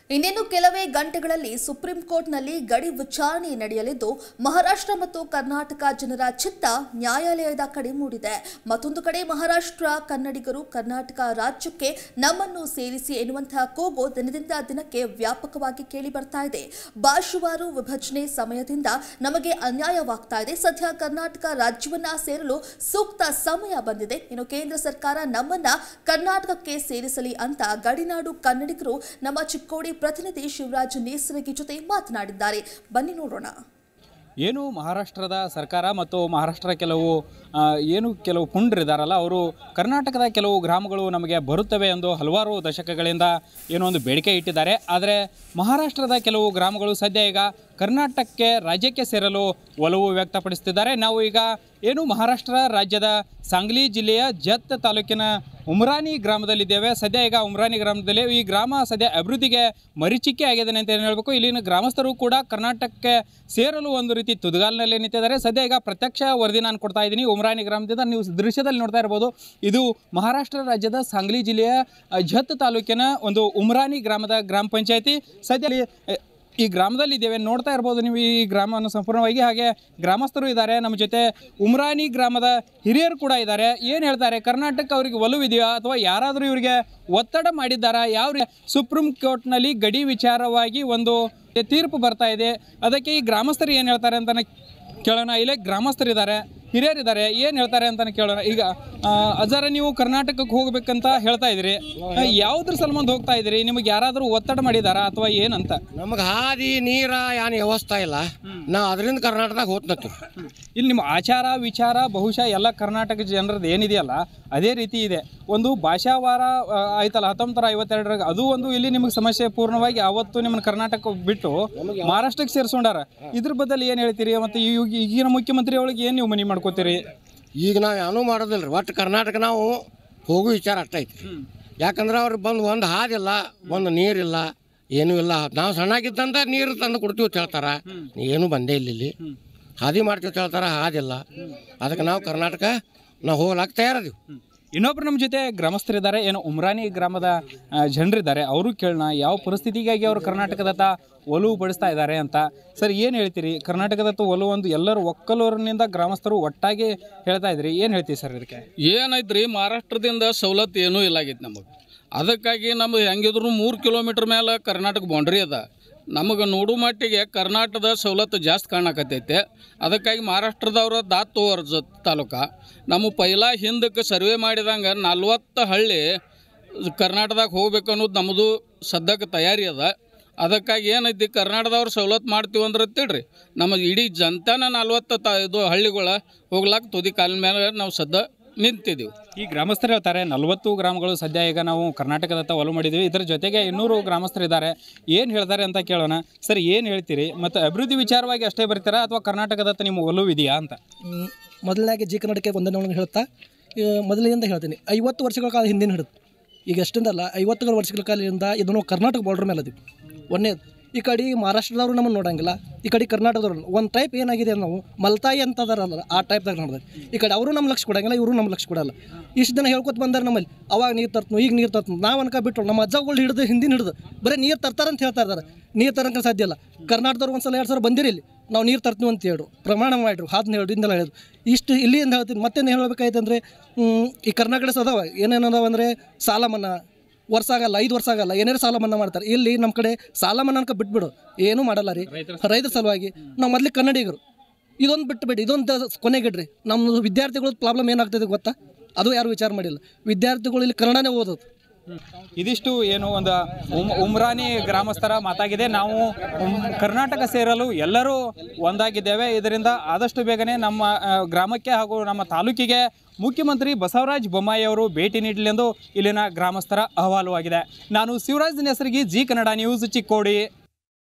ಇನ್ನೇನು ಕೆಲವೇ ಗಂಟೆಗಳಲ್ಲಿ ಸುಪ್ರೀಂ ಕೋರ್ಟ್ನಲ್ಲಿ ಗಡಿ ವಿಚಾರಣೆ ನಡೆಯಲಿದ್ದು ಮಹಾರಾಷ್ಟ್ರ ಮತ್ತು ಕರ್ನಾಟಕ ಜನರ ಚಿತ್ತ ನ್ಯಾಯಾಲಯದ ಕಡೆ ಮೂಡಿದೆ ಮತ್ತೊಂದು ಕಡೆ ಮಹಾರಾಷ್ಟ್ರ ಕನ್ನಡಿಗರು ಕರ್ನಾಟಕ ರಾಜ್ಯಕ್ಕೆ ನಮ್ಮನ್ನು ಸೇರಿಸಿ ಎನ್ನುವಂತಹ ಕೂಗು ದಿನದಿಂದ ದಿನಕ್ಕೆ ವ್ಯಾಪಕವಾಗಿ ಕೇಳಿ ಬರ್ತಾ ಇದೆ ಭಾಷುವಾರು ವಿಭಜನೆ ಸಮಯದಿಂದ ನಮಗೆ ಅನ್ಯಾಯವಾಗ್ತಾ ಇದೆ ಸದ್ಯ ಕರ್ನಾಟಕ ರಾಜ್ಯವನ್ನ ಸೇರಲು ಸೂಕ್ತ ಸಮಯ ಬಂದಿದೆ ಇನ್ನು ಕೇಂದ್ರ ಸರ್ಕಾರ ನಮ್ಮನ್ನ ಕರ್ನಾಟಕಕ್ಕೆ ಸೇರಿಸಲಿ ಅಂತ ಗಡಿನಾಡು ಕನ್ನಡಿಗರು ನಮ್ಮ ಚಿಕ್ಕೋಡಿ ಪ್ರತಿನಿಧಿ ಶಿವರಾಜ್ ನೇಸರಗಿ ಜೊತೆ ಮಾತನಾಡಿದ್ದಾರೆ ಬನ್ನಿ ನೋಡೋಣ ಏನು ಮಹಾರಾಷ್ಟ್ರದ ಸರ್ಕಾರ ಮತ್ತು ಮಹಾರಾಷ್ಟ್ರ ಕೆಲವು ಆ, ಏನು ಕೆಲವು ಪುಂಡ್ರಿದಾರಲ್ಲ ಅವರು ಕರ್ನಾಟಕದ ಕೆಲವು ಗ್ರಾಮಗಳು ನಮಗೆ ಬರುತ್ತವೆ ಎಂದು ಹಲವಾರು ದಶಕಗಳಿಂದ ಏನೋ ಒಂದು ಬೇಡಿಕೆ ಇಟ್ಟಿದ್ದಾರೆ ಆದರೆ ಮಹಾರಾಷ್ಟ್ರದ ಕೆಲವು ಗ್ರಾಮಗಳು ಸದ್ಯ ಈಗ ಕರ್ನಾಟಕಕ್ಕೆ ರಾಜ್ಯಕ್ಕೆ ಸೇರಲು ಒಲವು ವ್ಯಕ್ತಪಡಿಸುತ್ತಿದ್ದಾರೆ ನಾವು ಈಗ ಏನು ಮಹಾರಾಷ್ಟ್ರ ರಾಜ್ಯದ ಸಾಂಗ್ಲಿ ಜಿಲ್ಲೆಯ ಜತ್ ತಾಲೂಕಿನ ಉಮ್ರಾನಿ ಗ್ರಾಮದಲ್ಲಿದ್ದೇವೆ ಸದ್ಯ ಈಗ ಉಮ್ರಾನಿ ಗ್ರಾಮದಲ್ಲಿ ಈ ಗ್ರಾಮ ಸದ್ಯ ಅಭಿವೃದ್ಧಿಗೆ ಮರೀಚಿಕೆ ಆಗಿದೆ ಅಂತ ಏನು ಹೇಳಬೇಕು ಇಲ್ಲಿನ ಗ್ರಾಮಸ್ಥರು ಕೂಡ ಕರ್ನಾಟಕಕ್ಕೆ ಸೇರಲು ಒಂದು ರೀತಿ ತುದಿಗಾಲಿನಲ್ಲಿ ನಿಂತಿದ್ದಾರೆ ಸದ್ಯ ಈಗ ಪ್ರತ್ಯಕ್ಷ ವರದಿ ನಾನು ಕೊಡ್ತಾ ಇದ್ದೀನಿ ಉಮ್ರಾನಿ ಗ್ರಾಮದಿಂದ ನೀವು ದೃಶ್ಯದಲ್ಲಿ ನೋಡ್ತಾ ಇರ್ಬೋದು ಇದು ಮಹಾರಾಷ್ಟ್ರ ರಾಜ್ಯದ ಸಾಂಗ್ಲಿ ಜಿಲ್ಲೆಯ ಅ, ಝತ್ ತಾಲೂಕಿನ ಒಂದು ಉಮ್ರಾನಿ ಗ್ರಾಮದ ಗ್ರಾಮ ಪಂಚಾಯತಿ ಸದ್ಯ ಅಲ್ಲಿ, ಅ, ಈ ಗ್ರಾಮದಲ್ಲಿ ಇದ್ದೇವೆ ನೋಡ್ತಾ ಇರ್ಬೋದು ನೀವು ಈ ಗ್ರಾಮವನ್ನು ಸಂಪೂರ್ಣವಾಗಿ ಹಾಗೆ ಗ್ರಾಮಸ್ಥರು ಇದ್ದಾರೆ ನಮ್ಮ ಜೊತೆ ಉಮ್ರಾನಿ ಗ್ರಾಮದ ಹಿರಿಯರು ಕೂಡ ಇದ್ದಾರೆ ಏನು ಹೇಳ್ತಾರೆ ಕರ್ನಾಟಕ ಅವರಿಗೆ ಒಲವಿದೆಯಾ ಅಥವಾ ಯಾರಾದರೂ ಇವರಿಗೆ ಒತ್ತಡ ಮಾಡಿದ್ದಾರಾ ಯಾವ ರೀ- ಸುಪ್ರೀಂ ಕೋರ್ಟ್ನಲ್ಲಿ ಗಡಿ ವಿಚಾರವಾಗಿ ಒಂದು ತೀರ್ಪು ಬರ್ತಾ ಇದೆ ಅದಕ್ಕೆ ಈ ಗ್ರಾಮಸ್ಥರು ಏನು ಹೇಳ್ತಾರೆ ಅಂತ ಕೇಳೋಣ ಇಲ್ಲೇ ಗ್ರಾಮಸ್ಥರಿದ್ದಾರೆ ಹಿರಿಯರಿದ್ದಾರೆ ಏನು ಹೇಳ್ತಾರೆ ಅಂತಾನೆ ಕೇಳೋಣ ಈಗ ಆ, ಅಜಾರ ನೀವು ಕರ್ನಾಟಕಕ್ಕೆ ಹೋಗ್ಬೇಕಂತ ಹೇಳ್ತಾ ಇದ್ರಿ ಆ, ಯಾವ್ದ್ರ ಸಲ್ಮಂದ್ ಹೋಗ್ತಾ ಇದ್ರಿ ನಿಮಗೆ ಯಾರಾದರೂ ಒತ್ತಡ ಮಾಡಿದಾರಾ ಅಥವಾ ಏನಂತ ನಮಗೆ ಹಾದಿ ನೀರ ಏನು ವ್ಯವಸ್ಥೆ ಇಲ್ಲ ನಾ ಅದರಿಂದ ಕರ್ನಾಟಕದಾಗ ಹೋಗ್ತತ್ತೀವಿ ಇಲ್ಲಿ ನಿಮ್ಮ ಆಚಾರ ವಿಚಾರ ಬಹುಶಃ ಎಲ್ಲ ಕರ್ನಾಟಕ ಜನರದ್ದು ಏನಿದೆಯಲ್ಲ ಅದೇ ರೀತಿ ಇದೆ ಒಂದು ಭಾಷಾವಾರ ಆ, ಆಯ್ತಲ್ಲ ಹತ್ತೊಂಬತ್ತರ ಐವತ್ತೆರಡರಾಗ ಅದು ಒಂದು ಇಲ್ಲಿ ನಿಮಗೆ ಸಮಸ್ಯೆ ಪೂರ್ಣವಾಗಿ ಅವತ್ತು ನಿಮ್ಮನ್ನ ಕರ್ನಾಟಕ ಬಿಟ್ಟು ಮಹಾರಾಷ್ಟ್ರಕ್ಕೆ ಸೇರಿಸ್ಕೊಂಡಾರ ಇದ್ರ ಬದಲು ಏನು ಹೇಳ್ತೀರಿ ಮತ್ತು ಈ- ಈಗಿನ ಮುಖ್ಯಮಂತ್ರಿ ಒಳಗೆ ಏನು ನೀವು ಮನಿ ಮಾಡ್ಕೋತೀರಿ ಈಗ ನಾವು ಏನೂ ಮಾಡೋದಿಲ್ಲ ರೀ ಒಟ್ಟು ಕರ್ನಾಟಕ ನಾವು ಹೋಗೋ ವಿಚಾರ ಅಷ್ಟೇ ಐತಿ ಯಾಕಂದ್ರೆ ಅವ್ರು ಬಂದು ಒಂದು ಹಾದಿಲ್ಲ ಒಂದು ನೀರಿಲ್ಲ ಏನೂ ಇಲ್ಲ ನಾವು ಸಣ್ಣಾಗಿದ್ದಂತ ನೀರು ತಂದು ಕೊಡ್ತೀವಿ ಅಂತ ಹೇಳ್ತಾರೆ ಏನೂ ಬಂದೇ ಇಲ್ಲ ಇಲ್ಲಿ ಹಾದಿ ಮಾಡ್ತೀವಿ ಅಂತ ಹೇಳ್ತಾರೆ ಹಾದಿಲ್ಲ ಅದಕ್ಕೆ ನಾವು ಕರ್ನಾಟಕ ನಾವು ಹೋಗ್ಲಾಕ ತಯಾರದೀವಿ ಇನ್ನೊಬ್ರು ನಮ್ಮ ಜೊತೆ ಗ್ರಾಮಸ್ಥರಿದ್ದಾರೆ ಏನು ಉಮ್ರಾನಿ ಗ್ರಾಮದ ಆ, ಜನರಿದ್ದಾರೆ ಅವರು ಕೇಳೋಣ ಯಾವ ಪರಿಸ್ಥಿತಿಗಾಗಿ ಅವರು ಕರ್ನಾಟಕದತ್ತ ಒಲವು ಪಡಿಸ್ತಾ ಇದ್ದಾರೆ ಅಂತ ಸರ್ ಏನು ಹೇಳ್ತೀರಿ ಕರ್ನಾಟಕದತ್ತ ಒಲವು ಒಂದು ಎಲ್ಲರೂ ಒಕ್ಕಲೂರಿನಿಂದ ಗ್ರಾಮಸ್ಥರು ಒಟ್ಟಾಗಿ ಹೇಳ್ತಾ ಇದ್ರಿ ಏನು ಹೇಳ್ತೀವಿ ಸರ್ ಇದಕ್ಕೆ ಏನೈತ್ರಿ ಮಹಾರಾಷ್ಟ್ರದಿಂದ ಸವಲತ್ತು ಏನೂ ಇಲ್ಲ ಆಗೈತೆ ನಮಗೆ ಅದಕ್ಕಾಗಿ ನಮ್ದು ಹೆಂಗಿದ್ರು ಮೂರು ಕಿಲೋಮೀಟ್ರ್ ಮೇಲೆ ಕರ್ನಾಟಕ ಬೌಂಡ್ರಿ ಅದ ನಮಗೆ ನೋಡು ಮಟ್ಟಿಗೆ ಕರ್ನಾಟಕದ ಸವಲತ್ತು ಜಾಸ್ತಿ ಕಾಣಕತ್ತೈತೆ ಅದಕ್ಕಾಗಿ ಮಹಾರಾಷ್ಟ್ರದವ್ರ ದಾತು ಅರ್ಜ ತಾಲೂಕ ನಮ್ಮ ಪೈಲಾ ಹಿಂದಕ್ಕೆ ಸರ್ವೆ ಮಾಡಿದಂಗೆ ನಲ್ವತ್ತು ಹಳ್ಳಿ ಕರ್ನಾಟಕದಾಗ ಹೋಗ್ಬೇಕು ಅನ್ನೋದು ನಮ್ಮದು ಸದ್ಯಕ್ಕೆ ತಯಾರಿ ಅದ ಅದಕ್ಕಾಗಿ ಏನೈತಿ ಕರ್ನಾಟಕದವ್ರು ಸವಲತ್ತು ಮಾಡ್ತೀವಿ ಅಂದ್ರೆ ತಿಳ್ರಿ ನಮ್ಮ ಇಡೀ ಜನತಾನ ನಲ್ವತ್ತು ತ ಇದು ಹಳ್ಳಿಗಳ ಹೋಗ್ಲಾಕ ತುದಿ ಕಾಲಿನ ಮೇಲೆ ನಾವು ಸದ್ಯ ನಿಂತಿದ್ದೀವಿ ಈ ಗ್ರಾಮಸ್ಥರು ಹೇಳ್ತಾರೆ ನಲವತ್ತು ಗ್ರಾಮಗಳು ಸದ್ಯ ಈಗ ನಾವು ಕರ್ನಾಟಕದತ್ತ ಒಲವು ಮಾಡಿದ್ದೀವಿ ಇದರ ಜೊತೆಗೆ ಇನ್ನೂರು ಗ್ರಾಮಸ್ಥರು ಇದ್ದಾರೆ ಏನು ಹೇಳ್ತಾರೆ ಅಂತ ಕೇಳೋಣ ಸರ್ ಏನು ಹೇಳ್ತೀರಿ ಮತ್ತು ಅಭಿವೃದ್ಧಿ ವಿಚಾರವಾಗಿ ಅಷ್ಟೇ ಬರ್ತೀರಾ ಅಥವಾ ಕರ್ನಾಟಕದತ್ತ ನಿಮ್ಮ ಒಲವು ಇದೆಯಾ ಅಂತ ಮ್, ಮೊದಲನೇಗೆ ಜಿ ಕನ್ನಡಕ್ಕೆ ಒಂದನೇ ಹೇಳ್ತಾ ಈ ಮೊದಲಿನಿಂದ ಹೇಳ್ತೀನಿ ಐವತ್ತು ವರ್ಷಗಳ ಕಾಲ ಹಿಂದಿನ ಹಿಡಿದು ಈಗ ಎಷ್ಟಿಂದಲ್ಲ ಐವತ್ತು ವರ್ಷಗಳ ಕಾಲದಿಂದ ಇದನ್ನು ಕರ್ನಾಟಕ ಬಾರ್ಡ್ರ್ ಮೇಲೆ ಅದೀವಿ ಒಂದನೇದು ಈ ಕಡೆ ಮಹಾರಾಷ್ಟ್ರದವ್ರು ನಮ್ಮನ್ನು ನೋಡಂಗಿಲ್ಲ ಈ ಕಡೆ ಕರ್ನಾಟಕದವ್ರು ಒಂದು ಟೈಪ್ ಏನಾಗಿದೆ ನಾವು ಮಲ್ತಾಯಿ ಅಂತ ಅದಾರಲ್ಲ ಆ ಟೈಪ್ದಾಗ ನೋಡಿದ್ರೆ ಈ ಕಡೆ ಅವರು ನಮ್ಮ ಲಕ್ಷ ಕೊಡಂಗಿಲ್ಲ ಇವರು ನಮ್ಮ ಲಕ್ಷ ಕೊಡಲ್ಲ ಇಷ್ಟು ದಿನ ಹೇಳ್ಕೊತ ಬಂದಾರೆ ನಮ್ಮಲ್ಲಿ ಅವಾಗ ನೀರು ತರ್ತನು ಈಗ ನೀರು ತರ್ತನು ನಾವು ಅನ್ಕ ಬಿಟ್ಟು ನಮ್ಮ ಅಜ್ಜಗಳು ಹಿಡಿದು ಹಿಂದಿನ ಹಿಡಿದು ಬರೀ ನೀರು ತರ್ತಾರಂತ ಹೇಳ್ತಾ ಇದ್ದಾರೆ ನೀರು ತರಂಕ ಸಾಧ್ಯ ಇಲ್ಲ ಕರ್ನಾಟಕದವ್ರು ಒಂದು ಸಲ ಎರಡು ಸಲ ಬಂದಿರಿ ಇಲ್ಲಿ ನಾವು ನೀರು ತರ್ತೀವಿ ಅಂತ ಹೇಳ್ರು ಪ್ರಮಾಣ ಮಾಡಿರು ಹಾದ್ನ ಹೇಳ್ರು ಇಂದೆಲ್ಲ ಹೇಳಿದ್ರು ಇಷ್ಟು ಇಲ್ಲಿಂದ ಹೇಳ್ತೀನಿ ಮತ್ತೇನು ಹೇಳಬೇಕಾಯ್ತು ಅಂದರೆ ಈ ಕರ್ನಾಟಕ ಅದಾವ ಏನೇನು ಅದಾವ ಅಂದರೆ ಸಾಲ ಮನ್ನಾ ವರ್ಷ ಆಗಲ್ಲ ಐದು ವರ್ಷ ಆಗಲ್ಲ ಏನೇನು ಸಾಲ ಮನ್ನಾ ಮಾಡ್ತಾರೆ ಇಲ್ಲಿ ನಮ್ಮ ಕಡೆ ಸಾಲ ಮನ್ನಾ ಅನ್ಕ ಬಿಟ್ಬಿಡು ಏನೂ ಮಾಡಲ್ಲ ರೀ ರೈತರ ಸಲುವಾಗಿ ನಾವು ಮೊದಲಿಗೆ ಕನ್ನಡಿಗರು ಇದೊಂದು ಬಿಟ್ಟುಬಿಡಿ ಇದೊಂದು ಕೊನೆಗಿಡ್ರಿ ನಮ್ಮ ವಿದ್ಯಾರ್ಥಿಗಳ ಪ್ರಾಬ್ಲಮ್ ಏನಾಗ್ತದೆ ಗೊತ್ತಾ ಅದು ಯಾರು ವಿಚಾರ ಮಾಡಿಲ್ಲ ವಿದ್ಯಾರ್ಥಿಗಳು ಇಲ್ಲಿ ಕನ್ನಡನೇ ಓದೋದು ಇದಿಷ್ಟು ಏನು ಒಂದು ಉಮ್ ಉಮ್ರಾನಿ ಗ್ರಾಮಸ್ಥರ ಮಾತಾಗಿದೆ ನಾವು ಉಮ್- ಕರ್ನಾಟಕ ಸೇರಲು ಎಲ್ಲರೂ ಒಂದಾಗಿದ್ದೇವೆ ಇದರಿಂದ ಆದಷ್ಟು ಬೇಗನೆ ನಮ್ಮ ಆ, ಗ್ರಾಮಕ್ಕೆ ಹಾಗೂ ನಮ್ಮ ತಾಲೂಕಿಗೆ ಮುಖ್ಯಮಂತ್ರಿ ಬಸವರಾಜ ಬೊಮ್ಮಾಯಿ ಅವರು ಭೇಟಿ ನೀಡಲೆಂದು ಇಲ್ಲಿನ ಗ್ರಾಮಸ್ಥರ ಅಹವಾಲು ಆಗಿದೆ ನಾನು ಶಿವರಾಜ್ ನೆಸರಿಗೆ ಜಿ ಕನ್ನಡ ನ್ಯೂಸ್ ಚಿಕ್ಕೋಡಿ